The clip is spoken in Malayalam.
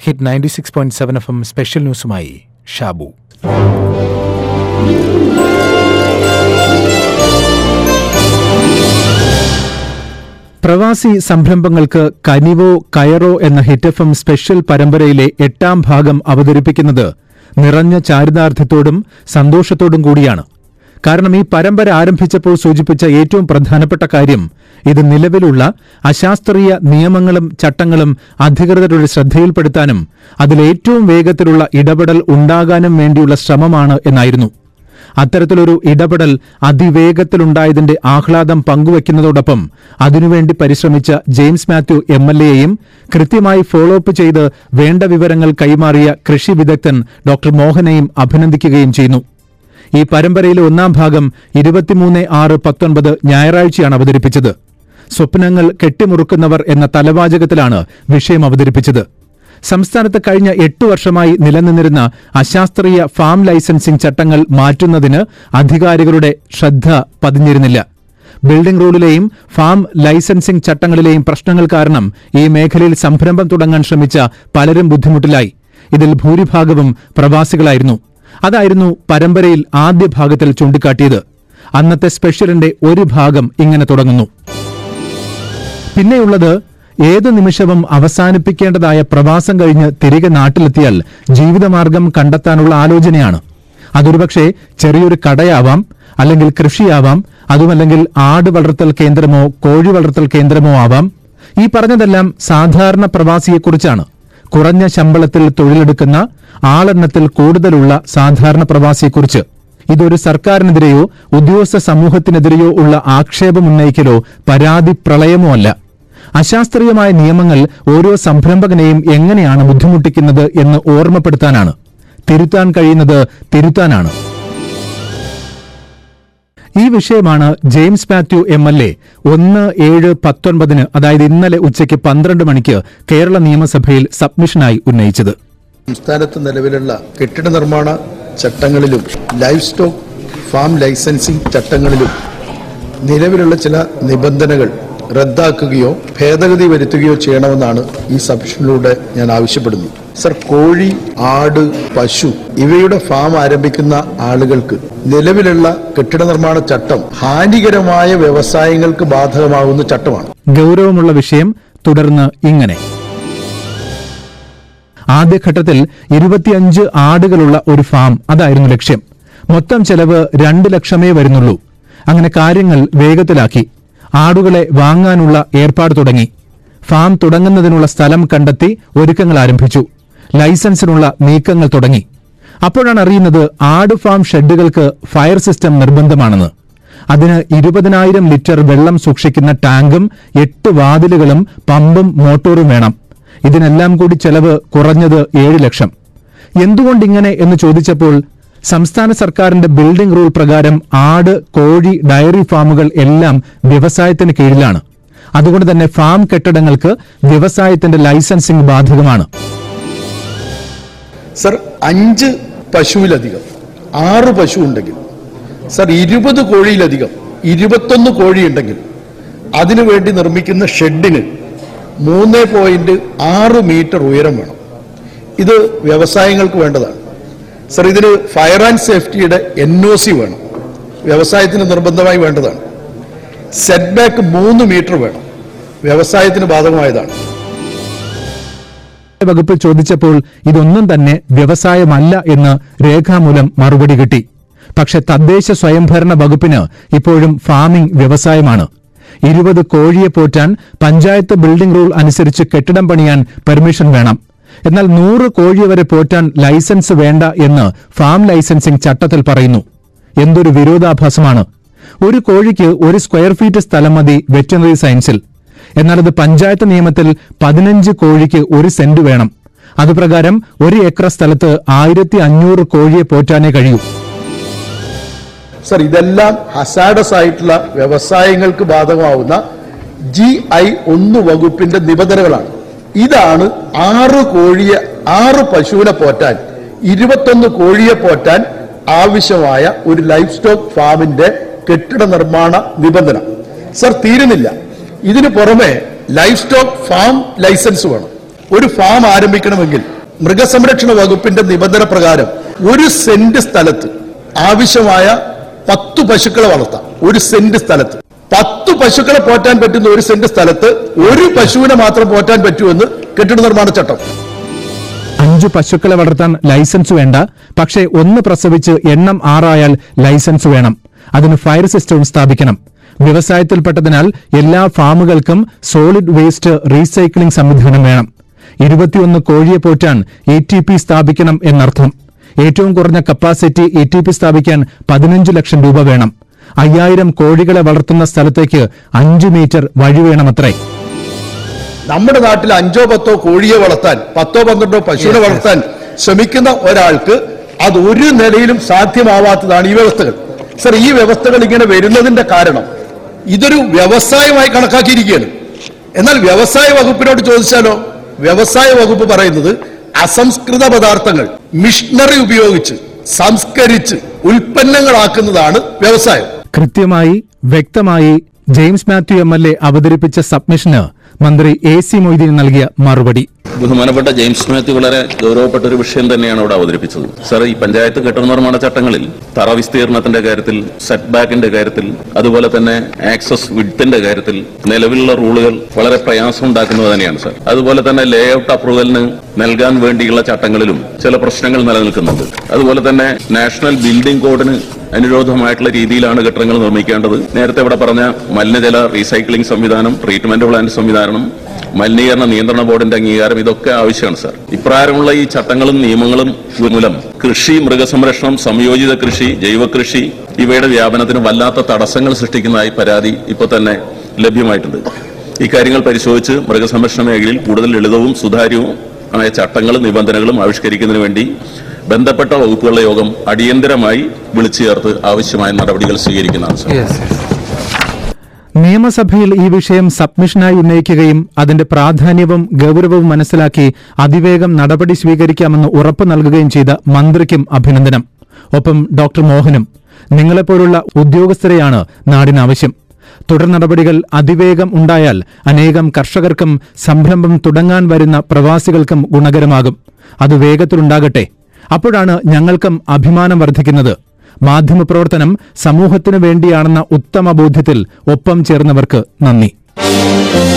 hit ninety six point seven F M special ന്യൂസുമായി ഷാബു പ്രവാസി സംരംഭങ്ങൾക്ക് കനിവോ കയറോ എന്ന ഹിറ്റ് എഫ് എം സ്പെഷ്യൽ പരമ്പരയിലെ എട്ടാം ഭാഗം അവതരിപ്പിക്കുന്നത് നിറഞ്ഞ ചാരിതാർത്ഥ്യത്തോടും സന്തോഷത്തോടും കൂടിയാണ് കാരണം ഈ പരമ്പര ആരംഭിച്ചപ്പോൾ സൂചിപ്പിച്ച ഏറ്റവും പ്രധാനപ്പെട്ട കാര്യം ഇത് നിലവിലുള്ള അശാസ്ത്രീയ നിയമങ്ങളും ചട്ടങ്ങളും അധികൃതരുടെ ശ്രദ്ധയിൽപ്പെടുത്താനും അതിലേറ്റവും വേഗത്തിലുള്ള ഇടപെടൽ ഉണ്ടാകാനും വേണ്ടിയുള്ള ശ്രമമാണ് എന്നായിരുന്നു അത്തരത്തിലൊരു ഇടപെടൽ അതിവേഗത്തിലുണ്ടായതിന്റെ ആഹ്ലാദം പങ്കുവയ്ക്കുന്നതോടൊപ്പം അതിനുവേണ്ടി പരിശ്രമിച്ച ജെയിംസ് മാത്യു എം എൽ എയെയും കൃത്യമായി ഫോളോ അപ്പ് ചെയ്ത് വേണ്ട വിവരങ്ങൾ കൈമാറിയ കൃഷി വിദഗ്ധൻ ഡോക്ടർ മോഹനെയും അഭിനന്ദിക്കുകയും ചെയ്യുന്നു ഈ പരമ്പരയിലെ ഒന്നാം ഭാഗം ഇരുപത്തിമൂന്ന് ആറ് പത്തൊൻപത് ഞായറാഴ്ചയാണ് അവതരിപ്പിച്ചത് സ്വപ്നങ്ങൾ കെട്ടിമുറുക്കുന്നവർ എന്ന തലവാചകത്തിലാണ് വിഷയം അവതരിപ്പിച്ചത് സംസ്ഥാനത്ത് കഴിഞ്ഞ എട്ടു വർഷമായി നിലനിന്നിരുന്ന അശാസ്ത്രീയ ഫാം ലൈസൻസിംഗ് ചട്ടങ്ങൾ മാറ്റുന്നതിന് അധികാരികളുടെ ശ്രദ്ധ പതിഞ്ഞിരുന്നില്ല ബിൽഡിംഗ് റൂളിലെയും ഫാം ലൈസൻസിംഗ് ചട്ടങ്ങളിലെയും പ്രശ്നങ്ങൾ കാരണം ഈ മേഖലയിൽ സംരംഭം തുടങ്ങാൻ ശ്രമിച്ച പലരും ബുദ്ധിമുട്ടിലായി ഇതിൽ ഭൂരിഭാഗവും പ്രവാസികളായിരുന്നു അതായിരുന്നു പരമ്പരയിൽ ആദ്യ ഭാഗത്തിൽ ചൂണ്ടിക്കാട്ടിയത് അന്നത്തെ സ്പെഷ്യലിന്റെ ഒരു ഭാഗം ഇങ്ങനെ തുടങ്ങുന്നു പിന്നെയുള്ളത് ഏതു നിമിഷവും അവസാനിപ്പിക്കേണ്ടതായ പ്രവാസം കഴിഞ്ഞ് തിരികെ നാട്ടിലെത്തിയാൽ ജീവിതമാർഗം കണ്ടെത്താനുള്ള ആലോചനയാണ് അതൊരുപക്ഷെ ചെറിയൊരു കടയാവാം അല്ലെങ്കിൽ കൃഷിയാവാം അതുമല്ലെങ്കിൽ ആട് വളർത്തൽ കേന്ദ്രമോ കോഴി വളർത്തൽ കേന്ദ്രമോ ആവാം ഈ പറഞ്ഞതെല്ലാം സാധാരണ പ്രവാസിയെക്കുറിച്ചാണ് കുറഞ്ഞ ശമ്പളത്തിൽ തൊഴിലെടുക്കുന്ന ആളെണ്ണത്തിൽ കൂടുതലുള്ള സാധാരണ പ്രവാസിയെക്കുറിച്ച് ഇതൊരു സർക്കാരിനെതിരെയോ ഉദ്യോഗസ്ഥ സമൂഹത്തിനെതിരെയോ ഉള്ള ആക്ഷേപമുന്നയിക്കലോ പരാതി പ്രളയമോ അല്ല അശാസ്ത്രീയമായ നിയമങ്ങൾ ഓരോ സംരംഭകനെയും എങ്ങനെയാണ് ബുദ്ധിമുട്ടിക്കുന്നത് എന്ന് ഓർമ്മപ്പെടുത്താനാണ് തിരുത്താൻ കഴിയുന്നത് തിരുത്താനാണ് ഈ വിഷയമാണ് James Mathew M L A ഒന്ന് ഏഴ് പത്തൊൻപതിന് അതായത് ഇന്നലെ ഉച്ചയ്ക്ക് പന്ത്രണ്ട് മണിക്ക് കേരള നിയമസഭയിൽ സബ്മിഷനായി ഉന്നയിച്ചത് സംസ്ഥാനത്ത് നിലവിലുള്ള കെട്ടിട നിർമ്മാണ ചട്ടങ്ങളിലും ലൈഫ് സ്റ്റോക്ക് ഫാം ലൈസൻസിംഗ് ചട്ടങ്ങളിലും നിലവിലുള്ള ചില നിബന്ധനകൾ റദ്ദാക്കുകയോ ഭേദഗതി വരുത്തുകയോ ചെയ്യണമെന്നാണ് ഈ സബ്മിഷനിലൂടെ ഞാൻ ആവശ്യപ്പെടുന്നു സർ കോഴി ആട് പശു ഇവയുടെ ഫാം ആരംഭിക്കുന്ന ആളുകൾക്ക് നിലവിലുള്ള കെട്ടിട നിർമ്മാണ ചട്ടം ഹാനികരമായ വ്യവസായങ്ങൾക്ക് ബാധകമാകുന്ന ചട്ടമാണ് ഗൌരവമുള്ള വിഷയം തുടർന്ന് ഇങ്ങനെ ആദ്യഘട്ടത്തിൽ ഇരുപത്തിയഞ്ച് ആടുകളുള്ള ഒരു ഫാം അതായിരുന്നു ലക്ഷ്യം മൊത്തം ചെലവ് രണ്ട് ലക്ഷമേ വരുന്നുള്ളൂ അങ്ങനെ കാര്യങ്ങൾ വേഗത്തിലാക്കി ആടുകളെ വാങ്ങാനുള്ള ഏർപ്പാട് തുടങ്ങി ഫാം തുടങ്ങുന്നതിനുള്ള സ്ഥലം കണ്ടെത്തി ഒരുക്കങ്ങൾ ആരംഭിച്ചു ലൈസൻസിനുള്ള നീക്കങ്ങൾ തുടങ്ങി അപ്പോഴാണ് അറിയുന്നത് ആട് ഫാം ഷെഡുകൾക്ക് ഫയർ സിസ്റ്റം നിർബന്ധമാണെന്ന് അതിന് ഇരുപതിനായിരം ലിറ്റർ വെള്ളം സൂക്ഷിക്കുന്ന ടാങ്കും എട്ട് വാതിലുകളും പമ്പും മോട്ടോറും വേണം ഇതിനെല്ലാം കൂടി ചെലവ് കുറഞ്ഞത് ഏഴ് ലക്ഷം എന്തുകൊണ്ടിങ്ങനെ എന്ന് ചോദിച്ചപ്പോൾ സംസ്ഥാന സർക്കാരിന്റെ ബിൽഡിംഗ് റൂൾ പ്രകാരം ആട് കോഴി ഡയറി ഫാമുകൾ എല്ലാം വ്യവസായത്തിന് കീഴിലാണ് അതുകൊണ്ട് തന്നെ ഫാം കെട്ടിടങ്ങൾക്ക് വ്യവസായത്തിന്റെ ലൈസൻസിംഗ് ബാധകമാണ് സർ അഞ്ച് പശുവിലധികം ആറ് പശു ഉണ്ടെങ്കിൽ സർ ഇരുപത് കോഴിയിലധികം ഇരുപത്തൊന്ന് കോഴി ഉണ്ടെങ്കിൽ അതിനുവേണ്ടി നിർമ്മിക്കുന്ന ഷെഡിന് മൂന്ന് പോയിന്റ് ആറ് മീറ്റർ ഉയരം വേണം ഇത് വ്യവസായങ്ങൾക്ക് വേണ്ടതാണ് സർ ഇതിന് ഫയർ ആൻഡ് സേഫ്റ്റിയുടെ എൻ ഒ സി വേണം വ്യവസായത്തിന് നിർബന്ധമായി വേണ്ടതാണ് സെറ്റ് ബാക്ക് മൂന്ന് മീറ്റർ വേണം വ്യവസായത്തിന് ബാധകമായതാണ് വകുപ്പ് ചോദിച്ചപ്പോൾ ഇതൊന്നും തന്നെ വ്യവസായമല്ല എന്ന് രേഖാമൂലം മറുപടി കിട്ടി പക്ഷെ തദ്ദേശ സ്വയംഭരണ വകുപ്പിന് ഇപ്പോഴും ഫാമിംഗ് വ്യവസായമാണ് ഇരുപത് കോഴിയെ പോറ്റാൻ പഞ്ചായത്ത് ബിൽഡിംഗ് റൂൾ അനുസരിച്ച് കെട്ടിടം പണിയാൻ പെർമിഷൻ വേണം എന്നാൽ നൂറ് കോഴിയെ വരെ പോറ്റാൻ ലൈസൻസ് വേണ്ട എന്ന് ഫാം ലൈസൻസിംഗ് ചട്ടത്തിൽ പറയുന്നു എന്തൊരു വിരോധാഭാസമാണ് ഒരു കോഴിക്ക് ഒരു സ്ക്വയർ ഫീറ്റ് സ്ഥലം മതി വെറ്ററിനറി സയൻസിൽ എന്നാൽ അത് പഞ്ചായത്ത് നിയമത്തിൽ പതിനഞ്ച് കോഴിക്ക് ഒരു സെന്റ് വേണം അതുപ്രകാരം ഒരു ഏക്കർ സ്ഥലത്ത് ആയിരത്തി അഞ്ഞൂറ് കോഴിയെ പോറ്റാനേ കഴിയൂ സർ ഇതെല്ലാം ഹസാഡസ് ആയിട്ടുള്ള വ്യവസായങ്ങൾക്ക് ബാധകമാവുന്ന ജി ഐ ഒന്ന് വകുപ്പിന്റെ നിബന്ധനകളാണ് ഇതാണ് ആറ് കോഴിയെ ആറ് പശുവിനെ പോറ്റാൻ ഇരുപത്തൊന്ന് കോഴിയെ പോറ്റാൻ ആവശ്യമായ ഒരു ലൈഫ് സ്റ്റോക്ക് ഫാമിന്റെ കെട്ടിട നിർമ്മാണ നിബന്ധന സർ തീരുന്നില്ല ഇതിനു പുറമെ ലൈഫ് സ്റ്റോക്ക് ഫാം ലൈസൻസ് വേണം ഒരു ഫാം ആരംഭിക്കണമെങ്കിൽ മൃഗസംരക്ഷണ വകുപ്പിന്റെ നിബന്ധന പ്രകാരം ഒരു സെന്റ് സ്ഥലത്ത് ആവശ്യമായ പത്ത് പശുക്കളെ വളർത്താം ഒരു സെന്റ് സ്ഥലത്ത് പത്ത് പശുക്കളെ പോറ്റാൻ പറ്റുന്ന ഒരു സെന്റ് സ്ഥലത്ത് ഒരു പശുവിനെ മാത്രം പോറ്റാൻ പറ്റുമെന്ന് കെട്ടിട നിർമ്മാണ ചട്ടം അഞ്ചു പശുക്കളെ വളർത്താൻ ലൈസൻസ് വേണ്ട പക്ഷേ ഒന്ന് പ്രസവിച്ച് എണ്ണം ആറായാൽ ലൈസൻസ് വേണം അതിന് ഫയർ സിസ്റ്റവും സ്ഥാപിക്കണം വ്യവസായത്തിൽപ്പെട്ടതിനാൽ എല്ലാ ഫാമുകൾക്കും സോളിഡ് വേസ്റ്റ് റീസൈക്ലിംഗ് സംവിധാനം വേണം ഇരുപത്തിയൊന്ന് കോഴിയെ പോറ്റാൻ എ ടി പി സ്ഥാപിക്കണം എന്നർത്ഥം ഏറ്റവും കുറഞ്ഞ കപ്പാസിറ്റി എ ടി പി സ്ഥാപിക്കാൻ പതിനഞ്ച് ലക്ഷം രൂപ വേണം അയ്യായിരം കോഴികളെ വളർത്തുന്ന സ്ഥലത്തേക്ക് അഞ്ചു മീറ്റർ വഴി വേണമത്രേ നമ്മുടെ നാട്ടിൽ അഞ്ചോ പത്തോ കോഴിയെ വളർത്താൻ പത്തോ പന്ത്രണ്ടോ പശുവിനെ വളർത്താൻ ശ്രമിക്കുന്ന ഒരാൾക്ക് അത് ഒരു നിലയിലും സാധ്യമാവാത്തതാണ് ഈ വ്യവസ്ഥകൾ സർ ഈ വ്യവസ്ഥകൾ ഇങ്ങനെ വരുന്നതിന്റെ കാരണം ഇതൊരു വ്യവസായമായി കണക്കാക്കിയിരിക്കുകയാണ് എന്നാൽ വ്യവസായ വകുപ്പിനോട് ചോദിച്ചാലോ വ്യവസായ വകുപ്പ് പറയുന്നത് അസംസ്കൃത പദാർത്ഥങ്ങൾ മിഷണറി ഉപയോഗിച്ച് സംസ്കരിച്ച് ഉൽപ്പന്നങ്ങളാക്കുന്നതാണ് വ്യവസായം കൃത്യമായി വ്യക്തമായി James Mathew M L A അവതരിപ്പിച്ച സബ്മിഷന് മന്ത്രി എ സി മൊയ്തീൻ നൽകിയ മറുപടി ബഹുമാനപ്പെട്ട ജെയിംസ് മാത്യു വളരെ ഗൗരവപ്പെട്ട ഒരു വിഷയം തന്നെയാണ് ഇവിടെ അവതരിപ്പിച്ചത് സാർ ഈ പഞ്ചായത്ത് കെട്ടിട നിർമ്മാണ ചട്ടങ്ങളിൽ തറ വിസ്തീർണത്തിന്റെ കാര്യത്തിൽ സെറ്റ് ബാക്കിന്റെ കാര്യത്തിൽ അതുപോലെ തന്നെ ആക്സസ് വിഡ്ത്തിന്റെ കാര്യത്തിൽ നിലവിലുള്ള റൂളുകൾ വളരെ പ്രയാസം ഉണ്ടാക്കുന്നത് തന്നെയാണ് സാർ അതുപോലെ തന്നെ ലേ ഔട്ട് അപ്രൂവലിന് നൽകാൻ വേണ്ടിയുള്ള ചട്ടങ്ങളിലും ചില പ്രശ്നങ്ങൾ നിലനിൽക്കുന്നുണ്ട് അതുപോലെ തന്നെ നാഷണൽ ബിൽഡിംഗ് കോഡിന് അനുരോധമായിട്ടുള്ള രീതിയിലാണ് കെട്ടിടങ്ങൾ നിർമ്മിക്കേണ്ടത് നേരത്തെ ഇവിടെ പറഞ്ഞ മലിനജല റീസൈക്ലിംഗ് സംവിധാനം ട്രീറ്റ്മെന്റ് പ്ലാന്റ് സംവിധാനം മലിനീകരണ നിയന്ത്രണ ബോർഡിന്റെ അംഗീകാരം ഇതൊക്കെ ആവശ്യമാണ് സാർ ഇപ്രകാരമുള്ള ഈ ചട്ടങ്ങളും നിയമങ്ങളും മൂലം കൃഷി മൃഗസംരക്ഷണം സംയോജിത കൃഷി ജൈവകൃഷി ഇവയുടെ വ്യാപനത്തിന് വല്ലാത്ത തടസ്സങ്ങൾ സൃഷ്ടിക്കുന്നതായി പരാതി ഇപ്പോൾ തന്നെ ലഭ്യമായിട്ടുണ്ട് ഇക്കാര്യങ്ങൾ പരിശോധിച്ച് മൃഗസംരക്ഷണ മേഖലയിൽ കൂടുതൽ ലളിതവും സുതാര്യവും ആയ ചട്ടങ്ങളും നിബന്ധനകളും ആവിഷ്കരിക്കുന്നതിന് വേണ്ടി ബന്ധപ്പെട്ട വകുപ്പുകളുടെ യോഗം അടിയന്തരമായി വിളിച്ചു ചേർത്ത് ആവശ്യമായ നടപടികൾ സ്വീകരിക്കുന്നതാണ് സാർ നിയമസഭയിൽ ഈ വിഷയം സബ്മിഷനായി ഉന്നയിക്കുകയും അതിന്റെ പ്രാധാന്യവും ഗൌരവവും മനസ്സിലാക്കി അതിവേഗം നടപടി സ്വീകരിക്കാമെന്ന് ഉറപ്പു നൽകുകയും ചെയ്ത മന്ത്രിക്കും അഭിനന്ദനം ഒപ്പം ഡോക്ടർ മോഹനും നിങ്ങളെപ്പോലുള്ള ഉദ്യോഗസ്ഥരെയാണ് നാടിനാവശ്യം തുടർ നടപടികൾ അതിവേഗം ഉണ്ടായാൽ അനേകം കർഷകർക്കും സംരംഭം തുടങ്ങാൻ വരുന്ന പ്രവാസികൾക്കും ഗുണകരമാകും അത് വേഗത്തിലുണ്ടാകട്ടെ അപ്പോഴാണ് ഞങ്ങൾക്കും അഭിമാനം വർദ്ധിക്കുന്നത് മാധ്യമപ്രവർത്തനം സമൂഹത്തിനു വേണ്ടിയാണെന്ന ഉത്തമ ബോധ്യത്തിൽ ഒപ്പം ചേർന്നവർക്ക് നന്ദി